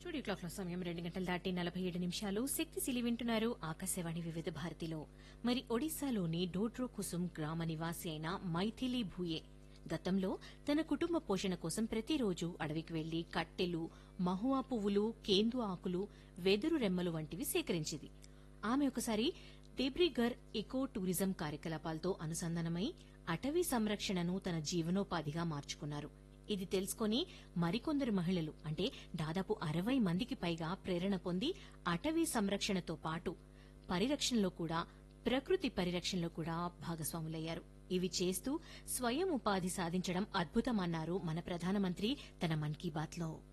studio clock లో సమయం రెండు గంటల దాటి నలభై ఏడు నిమిషాలు శక్తిశీలి వింటున్నారు ఆకాశవాణి వివిధ భారతిలో మరి ఒడిశాలోని డోడ్రో కుసుమ్ గ్రామ నివాసి అయిన మైథిలి భూయే గతంలో తన కుటుంబ పోషణ కోసం ప్రతిరోజు అడవికి వెళ్లి కట్టెలు మహువా పువ్వులు కేందు ఆకులు వెదురు రెమ్మలు వంటివి సేకరించింది ఆమె ఒకసారి దేబ్రిగర్ ఎకో టూరిజం కార్యకలాపాలతో అనుసంధానమై అటవీ సంరక్షణను తన జీవనోపాధిగా మార్చుకున్నారు ఇది తెలుసుకొని మరికొందరు మహిళలు అంటే దాదాపు అరవై మందికి పైగా ప్రేరణ పొంది అటవీ సంరక్షణతో పాటు పరిరక్షణలో కూడా ప్రకృతి పరిరక్షణలో కూడా భాగస్వాములయ్యారు ఇవి చేస్తూ స్వయం ఉపాధి సాధించడం అద్భుతమన్నారు మన ప్రధానమంత్రి తన మన్ కీ బాత్ లో